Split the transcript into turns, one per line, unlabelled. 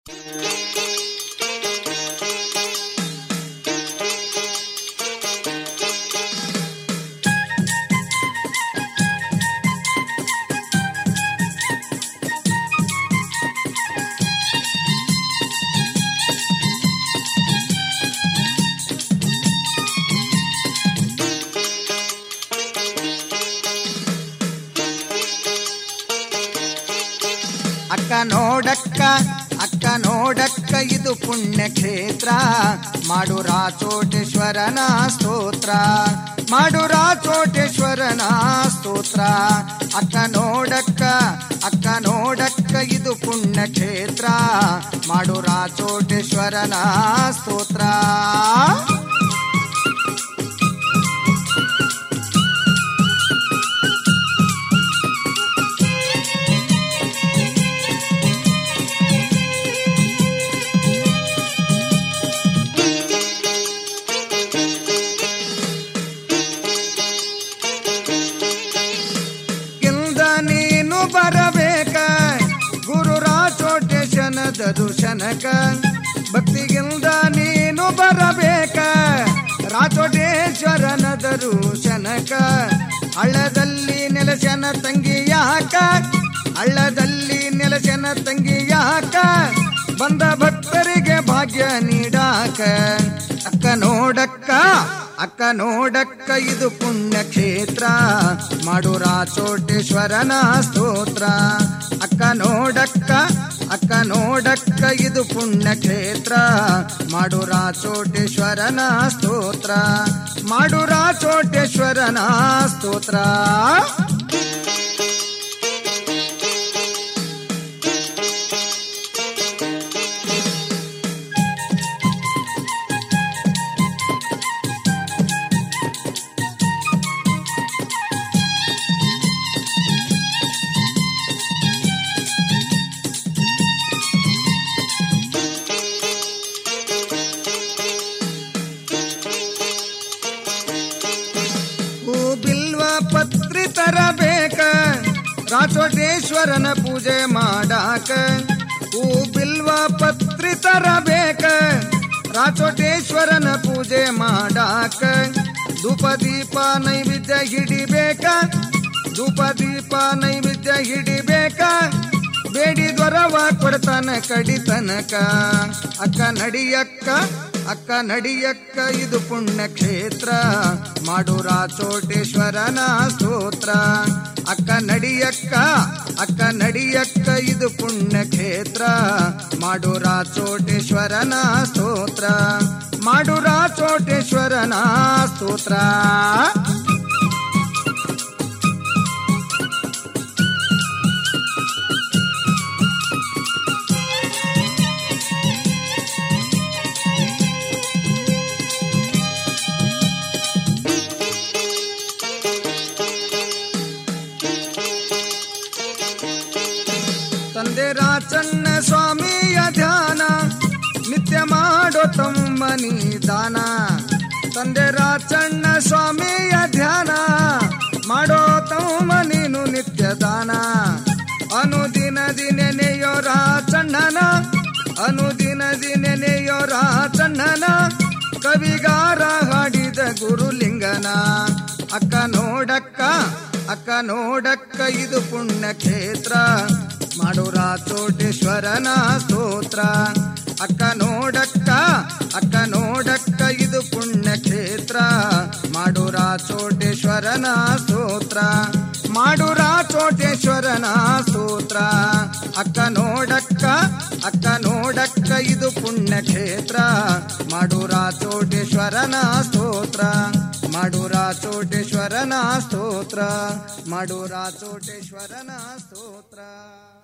ಅಕ್ಕ ನೋಡಕ್ಕ ಅಕ್ಕ ನೋಡಕ್ಕ ಇದು ಪುಣ್ಯ ಕ್ಷೇತ್ರ ಮಾಡು ರಾಚೋಟೇಶ್ವರನ ಸ್ತೋತ್ರ ಮಾಡು ರಾಚೋಟೇಶ್ವರನ ಸ್ತೋತ್ರ ಅಕ್ಕ ನೋಡಕ್ಕ ಅಕ್ಕ ನೋಡಕ್ಕ ಇದು ಪುಣ್ಯ ಕ್ಷೇತ್ರ ಮಾಡು ರಾಚೋಟೇಶ್ವರನ ಸ್ತೋತ್ರ ಇಲ್ದ ನೀನು ಬರಬೇಕ ಗುರು ರಾಚೋಟೇಶನ ದರ್ಶನಕ ಭಕ್ತಿಗಿಲ್ದ ನೀನು ಬರಬೇಕ ರಾಚೋಟೇಶ್ವರನ ದರ್ಶನಕ ಹಳ್ಳದಲ್ಲಿ ನೆಲಸನ ತಂಗಿ ಯಾಕ ಹಳ್ಳದಲ್ಲಿ ನೆಲಸನ ತಂಗಿ ಯಾಕ ಬಂದ ಭಕ್ತರಿಗೆ ಭಾಗ್ಯ ನೀಡಾಕ ಅಕ್ಕ ನೋಡಕ್ಕ ಅಕ್ಕ ನೋಡಕ್ಕ ಇದು ಪುಣ್ಯ ಕ್ಷೇತ್ರ ಮಾಡು ರಾಚೋಟೇಶ್ವರನ ಸ್ತೋತ್ರ ಅಕ್ಕ ನೋಡಕ್ಕ ಅಕ್ಕ ನೋಡಕ್ಕ ಇದು ಪುಣ್ಯ ಕ್ಷೇತ್ರ ಮಾಡು ರಾಚೋಟೇಶ್ವರನ ಸ್ತೋತ್ರ ಮಾಡು ರಾಚೋಟೇಶ್ವರನ ಸ್ತೋತ್ರ ಹೂ ಬಿಲ್ವ ಪತ್ರಿ ತರಬೇಕ ರಾಚೋಟೇಶ್ವರನ ಪೂಜೆ ಮಾಡಾಕ ಹೂ ಬಿಲ್ವ ಪತ್ರಿ ತರಬೇಕ ರಾಚೋಟೇಶ್ವರನ ಪೂಜೆ ಮಾಡಾಕ ಧೂಪ ದೀಪ ನೈವೇದ್ಯ ಹಿಡಿಬೇಕ ಧೂಪ ದೀಪ ನೈವೇದ್ಯ ಹಿಡಿಬೇಕ ಬೇಡಿ ದ್ವರವ ಕೊಡ್ತಾನ ಕಡಿತನಕ ಅಕ್ಕ ನಡಿಯಕ್ಕ ಅಕ್ಕ ನಡಿಯಕ್ಕ ಇದು ಪುಣ್ಯ ಕ್ಷೇತ್ರ ಮಾಡು ರಾಚೋಟೇಶ್ವರನ ಸ್ತೋತ್ರ ಅಕ್ಕ ನಡಿಯಕ್ಕ ಅಕ್ಕ ನಡಿಯಕ್ಕ ಇದು ಪುಣ್ಯ ಕ್ಷೇತ್ರ ಮಾಡು ರಾಚೋಟೇಶ್ವರನ ಸ್ತೋತ್ರ ಮಾಡು ರಾಚೋಟೇಶ್ವರನ ಸ್ತೋತ್ರ ತಂದೆ ರಾಚಣ್ಣ ಸ್ವಾಮಿಯ ಧ್ಯಾನ ನಿತ್ಯ ಮಾಡೋ ತಮ್ಮನಿ ದಾನ ತಂದೆ ರಾಚಣ್ಣ ಸ್ವಾಮಿಯ ಧ್ಯಾನ ಮಾಡೋ ತಮ್ಮ ನೀನು ನಿತ್ಯ ದಾನ ಅನುದಿನ ದಿನೆನೆಯೋ ರಾಚಣ್ಣನ ಅನುದಿನ ದಿನೆನೆಯೋ ರಾಚಣ್ಣನ ಕವಿಗಾರ ಹಾಡಿದ ಗುರುಲಿಂಗನ ಅಕ್ಕ ನೋಡಕ್ಕ ಅಕ್ಕ ನೋಡಕ್ಕ ಇದು ಪುಣ್ಯ ಕ್ಷೇತ್ರ ಮಾಡು ರಾಚೋಟೇಶ್ವರನ ಸ್ತೋತ್ರ ಅಕ್ಕ ನೋಡಕ್ಕ ಅಕ್ಕ ನೋಡಕ್ಕ ಇದು ಪುಣ್ಯ ಕ್ಷೇತ್ರ ಮಾಡು ರಾಚೋಟೇಶ್ವರನ ಸ್ತೋತ್ರ ಮಾಡು ರಾಚೋಟೇಶ್ವರನ ಸ್ತೋತ್ರ ಅಕ್ಕ ನೋಡಕ್ಕ ಅಕ್ಕ ನೋಡಕ್ಕ ಇದು ಪುಣ್ಯ ಕ್ಷೇತ್ರ ಮಾಡು ರಾಚೋಟೇಶ್ವರನ ಸ್ತೋತ್ರ ಮಾಡು ರಾಚೋಟೇಶ್ವರನ ಸ್ತೋತ್ರ ಮಾಡು ರಾಚೋಟೇಶ್ವರನ ಸ್ತೋತ್ರ